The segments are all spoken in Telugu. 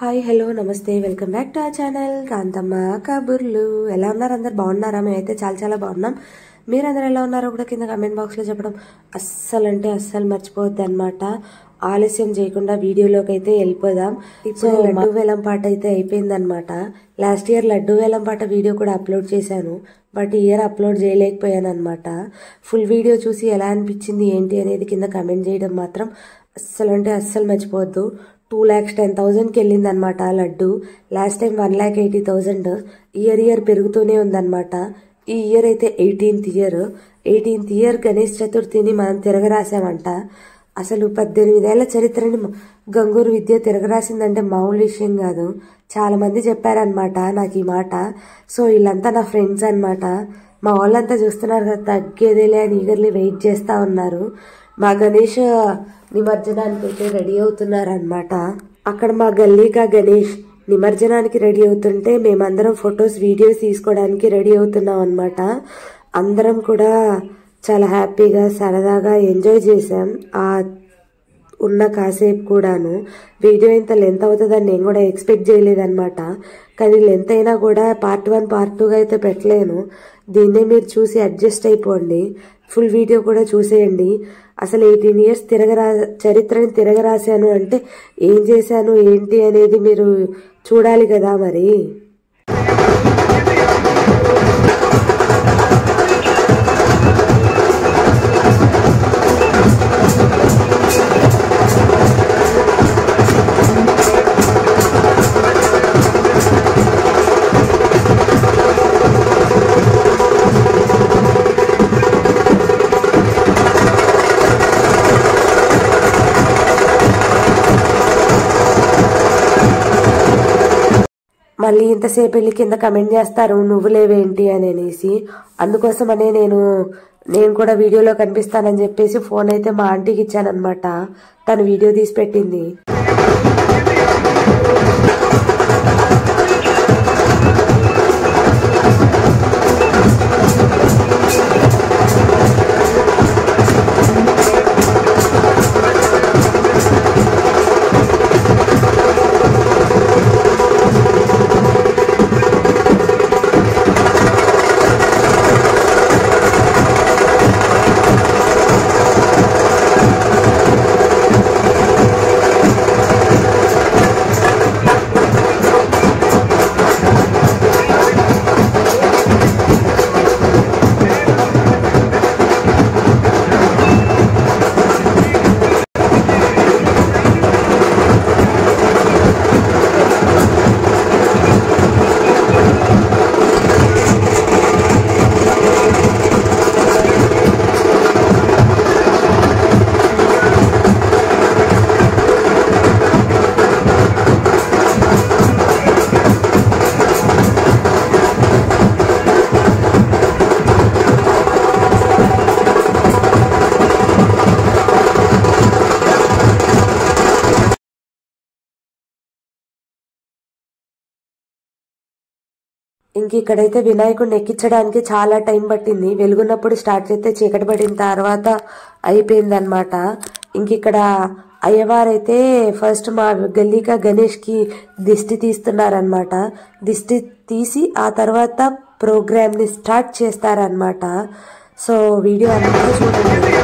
హాయ్ హలో నమస్తే welcome back to our channel Kanthamma కబుర్లు ఎలా ఉన్నారు అందరు బాగున్నారా మేమైతే చాలా చాలా బాగున్నాం మీరందరూ ఎలా ఉన్నారో కూడా కింద కమెంట్ బాక్స్లో చెప్పడం అస్సలు అంటే అస్సలు మర్చిపోవద్దు అనమాట ఆలస్యం చేయకుండా వీడియోలోకి అయితే వెళ్ళిపోదాం సో లడ్డు వేలం పాట అయితే అయిపోయిందనమాట లాస్ట్ ఇయర్ లడ్డు వేలం పాట వీడియో కూడా అప్లోడ్ చేశాను బట్ ఈ ఇయర్ అప్లోడ్ చేయలేకపోయాను అనమాట ఫుల్ వీడియో చూసి ఎలా అనిపించింది ఏంటి అనేది కింద కమెంట్ చేయడం మాత్రం అస్సలు అంటే అస్సలు మర్చిపోవద్దు టూ ల్యాక్స్ టెన్ థౌజండ్కి వెళ్ళింది అనమాట laddu last time one lakh eighty thousand year year పెరుగుతూనే ఉందన్నమాట ఈ ఇయర్ అయితే eighteenth year eighteenth year Ganesh చతుర్థిని మనం తిరగరాసామంట అసలు పద్దెనిమిదేళ్ల చరిత్రని గంగూరు విద్య తిరగరాసిందంటే మామూలు విషయం కాదు చాలా మంది చెప్పారనమాట నాకు ఈ మాట సో వీళ్ళంతా నా ఫ్రెండ్స్ అన్నమాట మా వాళ్ళంతా చూస్తున్నారు కదా తగ్గేదేలే అని ఈగర్లీ వెయిట్ చేస్తా ఉన్నారు మా గణేష్ నిమజ్జనానికి అయితే రెడీ అవుతున్నారనమాట అక్కడ మా గల్లీగా గణేష్ నిమజ్జనానికి రెడీ అవుతుంటే మేమందరం ఫొటోస్ వీడియోస్ తీసుకోవడానికి రెడీ అవుతున్నాం అనమాట అందరం కూడా చాలా హ్యాపీగా సరదాగా ఎంజాయ్ చేసాం ఆ ఉన్న కాసేపు కూడాను వీడియో ఇంత లెంత్ అవుతుందని నేను కూడా ఎక్స్పెక్ట్ చేయలేదన్నమాట కానీ లెంత్ అయినా కూడా పార్ట్ వన్ పార్ట్ టూగా అయితే పెట్టలేను దీన్నే మీరు చూసి అడ్జస్ట్ అయిపోండి ఫుల్ వీడియో కూడా చూసేయండి అసలు ఎయిటీన్ ఇయర్స్ తిరగరా చరిత్రని తిరగరాశాను అంటే ఏం చేశాను ఏంటి అనేది మీరు చూడాలి కదా మరి మళ్ళీ ఇంతసేపు వెళ్ళి కింద కమెంట్ చేస్తారు నువ్వు లేవేంటి అని అనేసి అందుకోసమనే నేను నేను కూడా వీడియోలో కనిపిస్తానని చెప్పేసి ఫోన్ అయితే మా ఆంటీకి ఇచ్చానమాట తను వీడియో తీసి పెట్టింది ఇంక ఇక్కడైతే వినాయకుడిని ఎక్కించడానికి చాలా టైం పట్టింది వెలుగున్నప్పుడు స్టార్ట్ చేస్తే చీకటి పడిన తర్వాత అయిపోయిందనమాట ఇంక ఇక్కడ అయ్యవారైతే ఫస్ట్ మా గల్లీగా గణేష్కి దిష్టి తీస్తున్నారనమాట దిష్టి తీసి ఆ తర్వాత ప్రోగ్రామ్ని స్టార్ట్ చేస్తారనమాట సో వీడియో అంతా చూడండి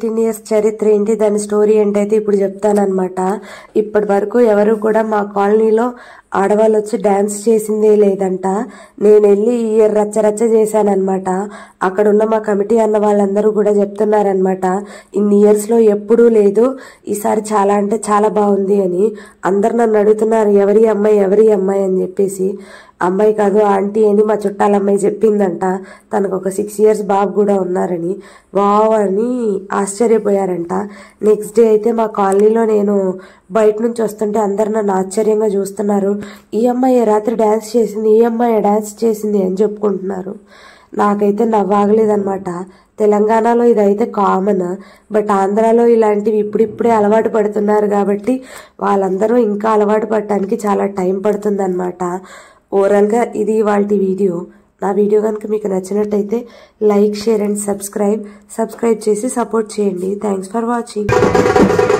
ఎయిటీన్ ఇయర్స్ చరిత్ర ఏంటి దాని స్టోరీ ఏంటైతే ఇప్పుడు చెప్తానమాట ఇప్పటి వరకు ఎవరు కూడా మా కాలనీలో ఆడవాళ్ళు వచ్చి డాన్స్ చేసిందే లేదంట నేను వెళ్ళి ఈ ఇయర్ రచ్చ రచ్చ చేశానమాట అక్కడ ఉన్న మా కమిటీ అన్న వాళ్ళందరూ కూడా చెప్తున్నారనమాట ఇన్ని ఇయర్స్ లో ఎప్పుడూ లేదు ఈసారి చాలా అంటే చాలా బాగుంది అని అందరు నన్ను అడుగుతున్నారు ఎవరి అమ్మాయి ఎవరి అమ్మాయి అని చెప్పేసి అమ్మాయి కాదు ఆంటీ అని మా చుట్టాల అమ్మాయి చెప్పిందంట తనకు ఒక సిక్స్ ఇయర్స్ బాబు కూడా ఉన్నారని వావ్ అని ఆశ్చర్యపోయారంట నెక్స్ట్ డే అయితే మా కాలనీలో నేను బయట నుంచి వస్తుంటే అందరు నన్ను ఆశ్చర్యంగా చూస్తున్నారు ఈ అమ్మాయి రాత్రి డ్యాన్స్ చేసింది ఈ అమ్మాయి డ్యాన్స్ చేసింది అని చెప్పుకుంటున్నారు నాకైతే నవ్వాగలేదన్నమాట తెలంగాణలో ఇదైతే కామన్ బట్ ఆంధ్రాలో ఇలాంటివి ఇప్పుడిప్పుడే అలవాటు పడుతున్నారు కాబట్టి వాళ్ళందరూ ఇంకా అలవాటు పడటానికి చాలా టైం పడుతుందన్నమాట ఓవరాల్గా ఇది వాళ్ళ వీడియో నా వీడియో కనుక మీకు నచ్చినట్టయితే like share and subscribe subscribe చేసి సపోర్ట్ చేయండి థ్యాంక్స్ ఫర్ వాచింగ్